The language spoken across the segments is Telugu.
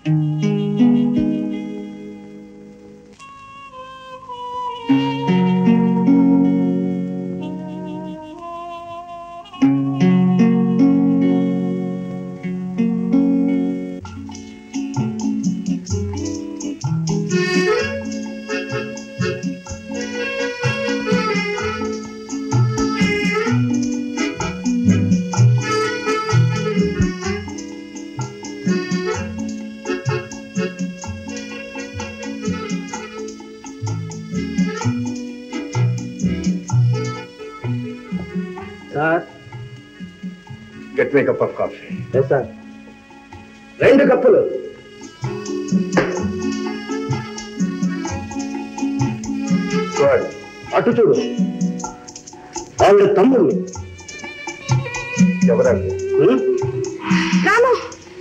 Sir get me cup of coffee yes sir రెండు కప్పులు గుడ్ అటు చూడు ఆవిడ తమ్ముడు ఎవరండి రాము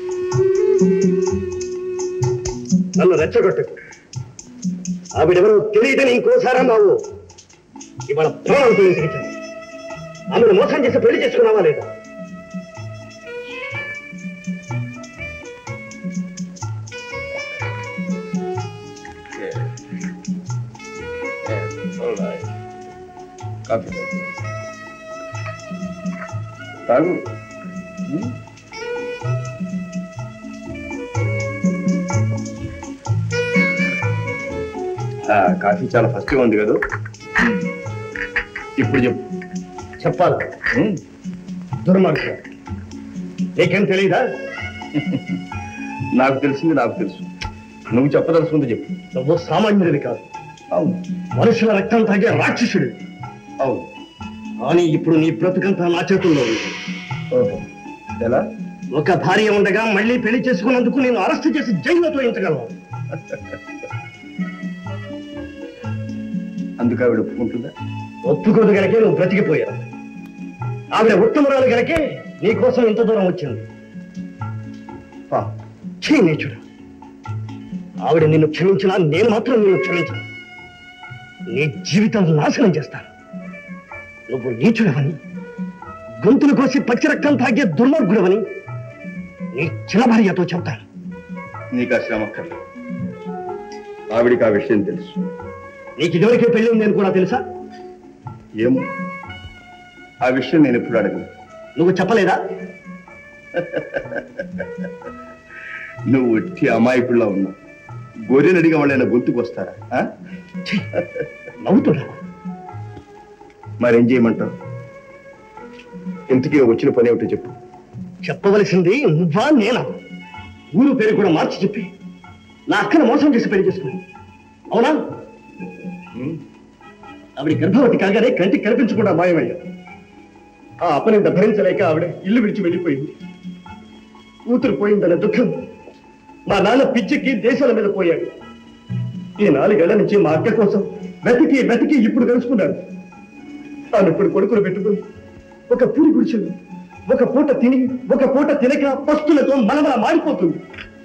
నన్ను రెచ్చగొట్టకు ఆవిడెవరో తెలియదని ఇంకోసారా మావు ఇవాళ ప్రాణాలతో ఇంటికి ఆమెను మోసం చేసి పెళ్లి చేసుకున్నావా లేదా కాఫీ తాగు ఆ, కాఫీ చాలా ఫస్ట్గా ఉంది కదా ఇప్పుడు చెప్పు చెప్పాలా ఉమ్, దుర్మార్గం నీకేం తెలియదా నాకు తెలిసింది నాకు తెలుసు నువ్వు చెప్పదలుచుకుంది చెప్పు నువ్వు సామాన్యుడివి కాదు అవును మనుషుల రక్తం తాగే రాక్షసుడివి అవును కానీ ఇప్పుడు నీ బ్రతుకంతా నా చేతుల్లో ఉంది ఓహో ఎలా ఒక భార్య ఉండగా మళ్ళీ పెళ్లి చేసుకున్నందుకు నేను అరెస్ట్ చేసి జైల్లో తోయించగలను అందుకు ఆవిడ ఒప్పుకుంటుందా ఒప్పుకోదు గనకే నువ్వు బ్రతికిపోయావు ఆవిడ ఉత్తమరాలు గనకే నీ కోసం ఇంత దూరం వచ్చింది ఆ, ఛీ నీచుడు ఆవిడ నిన్ను క్షమించినా నేను మాత్రం నిన్ను క్షమించను నీ జీవితం నాశనం చేస్తాను నువ్వు నీచుడవని గొంతులు కోసి పచ్చి రక్తం తాగే దుర్మార్గుడవని నీ చిన్న భార్యతో చెప్తాను నీకు ఆ శ్రమ అక్కర్లేదు ఆవిడికి ఆ విషయం తెలుసు నీకు ఇదివరకే పెళ్లి ఉందని కూడా తెలుసా ఏమో ఆ విషయం నేను ఎప్పుడు అడగను నువ్వు చెప్పలేదా నువ్వు వచ్చి అమాయకుల్లా ఉన్నావు గొర్రెని అడిగే వాళ్ళైనా గొంతుకు వస్తారా ఆ? ఛీ, నవ్వుతున్నావా మరేం చేయమంటావు ఇంతకీ వచ్చిన పని ఏమిటో చెప్పు చెప్పవలసింది నువ్వా నేనా ఊరు పేరు కూడా మార్చి చెప్పి నా అక్కను మోసం చేసి పెళ్లి చేసుకుని అవునా ఆవిడ గర్భవతి కాగానే కంటికి కనిపించకుండా మాయమయ్యా ఆ అపనింద భరించలేక ఆవిడ ఇల్లు విడిచి వెళ్ళిపోయింది కూతురు పోయిందన్న దుఃఖం మా నాన్న పిచ్చికి దేశాల మీద పోయాడు ఈ నాలుగేళ్ల నుంచి మా అక్క కోసం వెతికి వెతికి ఇప్పుడు కలుసుకున్నాడు తాను ఇప్పుడు కొడుకులు పెట్టుకుని ఒక పూరి గుడిచెలు ఒక పూట తిని ఒక పూట తినక పస్తులతో మనమల మారిపోతుంది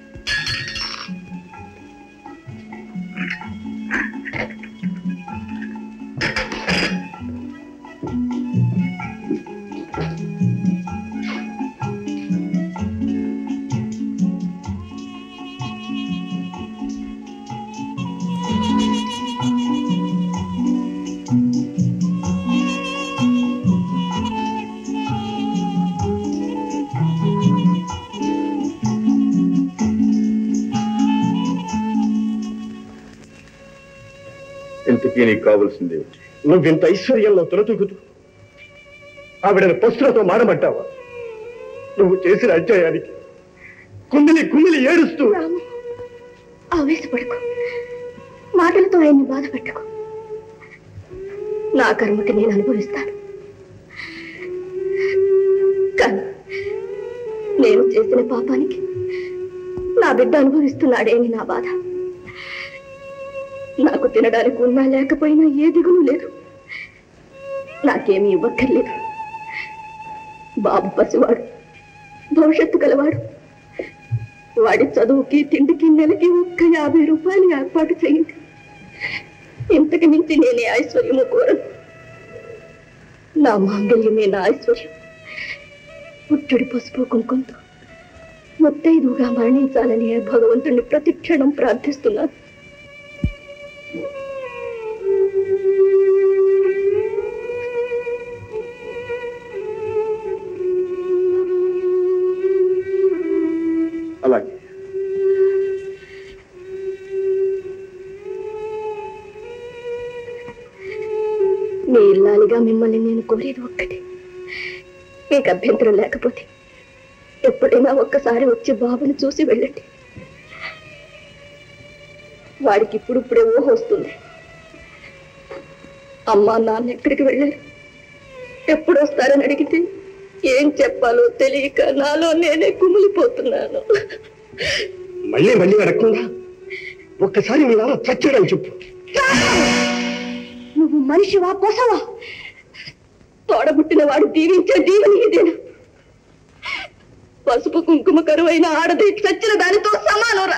ఇంతకీ నీకు కావాల్సింది ఏమిటి నువ్వింత ఐశ్వర్యంలో తొలతూగుతూ ఆవిడని పస్తులతో మారమంటావా నువ్వు చేసిన అధ్యాయానికి కుమిలి కుమిలి ఏడుస్తూ రాము ఆవేశపడకు మాటలతో ఆయన్ని బాధ పెట్టకు నా కర్మకి నేను అనుభవిస్తాను కానీ నేను చేసిన పాపానికి నా బిడ్డ అనుభవిస్తున్నాడే అని నా బాధ నాకు తినడానికి ఉన్నా లేకపోయినా ఏ దిగులు లేదు నాకేమీ ఇవ్వక్కర్లేదు బాబు పసివాడు భవిష్యత్తు గలవాడు వాడి చదువుకి తిండికి నెలకి ఒక్క యాభై రూపాయలు ఏర్పాటు చేయండి ఇంతకు మించి నేనే ఐశ్వర్యము కోరను నా మాంగళ్యమే నా ఐశ్వర్యం పుట్టుడి పసుపు కుంకుమతో ముత్తైదుగా మరణించాలని భగవంతుణ్ణి ప్రతి క్షణం ప్రార్థిస్తున్నాను అలాగే మీ ఇల్లాలిగా మిమ్మల్ని నేను కోరేది ఒక్కటే మీకు అభ్యంతరం లేకపోతే ఎప్పుడైనా ఒక్కసారి వచ్చి బాబుని చూసి వెళ్ళండి వాడికి ఇప్పుడిప్పుడే ఊహ వస్తుంది అమ్మా నాన్న ఎక్కడికి వెళ్ళారు ఎప్పుడు వస్తారని అడిగితే ఏం చెప్పాలో తెలియక నాలో నేనే కుమిలిపోతున్నాను మళ్ళీ మళ్ళీ అడగకుండా ఒక్కసారి మీ నాన్న చచ్చాడని చెప్పు నువ్వు మనిషివా పొసవా తోడబుట్టిన వాడు దీవించే దీవెని ఇదేనా పసుపు కుంకుమ కరువైన ఆడది చచ్చిన దానితో సమానరా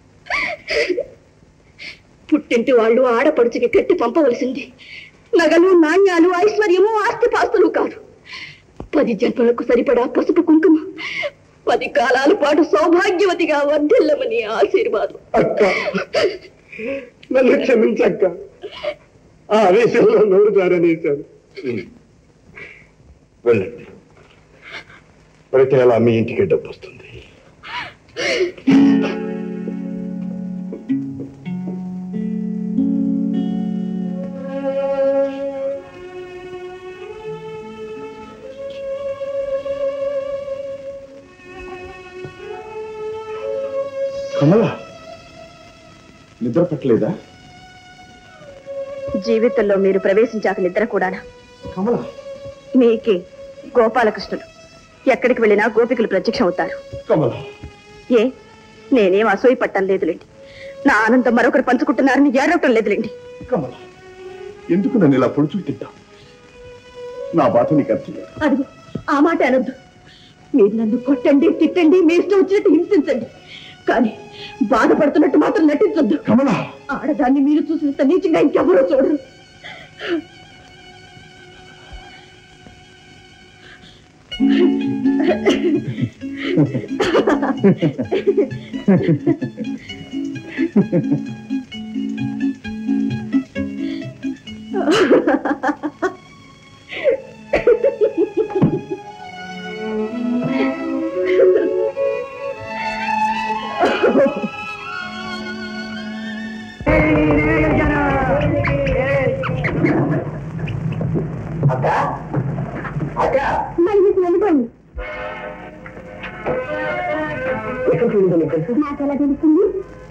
పుట్టింటి వాళ్ళు ఆడపడుచుకి కట్టి పంపవలసింది నగలు నాణ్యాలు ఐశ్వర్యము ఆస్తిపాస్తులు కాదు పది జన్మలకు సరిపడా పసుపు కుంకుమ పది కాలాల పాటు సౌభాగ్యవతిగా వర్ధిల్లమని ఆశీర్వాదం అక్క నన్ను క్షమించక్క ఆ ఆవేశంలో నోరు జారనేశాను వెళ్ళండి ప్రతి నెల మీ ఇంటికి డబ్బు వస్తుంది కమల నిద్ర పట్టలేదా జీవితంలో మీరు ప్రవేశించాక నిద్ర కూడానా కమల మీకే గోపాలకృష్ణుడు ఎక్కడికి వెళ్ళినా గోపికలు ప్రత్యక్షం అవుతారు కమల ఏ నేనేం అసూయ పట్టం లేదులేండి నా ఆనందం మరొకరు పంచుకుంటున్నారని ఏడవటం లేదులేండి కమల ఎందుకు నన్ను ఇలా పొడుచుకు తింటావు నా బాధ నీకు అర్థం లేదు. అదిగో ఆ మాట అనొద్దు మీరు నన్ను కొట్టండి తిట్టండి మీ ఇష్టం వచ్చినట్టు హింసించండి కానీ బాధపడుతున్నట్టు మాత్రం నటించొద్దు కమల ఆడదాన్ని మీరు చూసినంత నీచంగా ఇంకెవరో చూడరు మరి మీకు వెళ్ళిపోండి నాకు ఎలా తెలుస్తుంది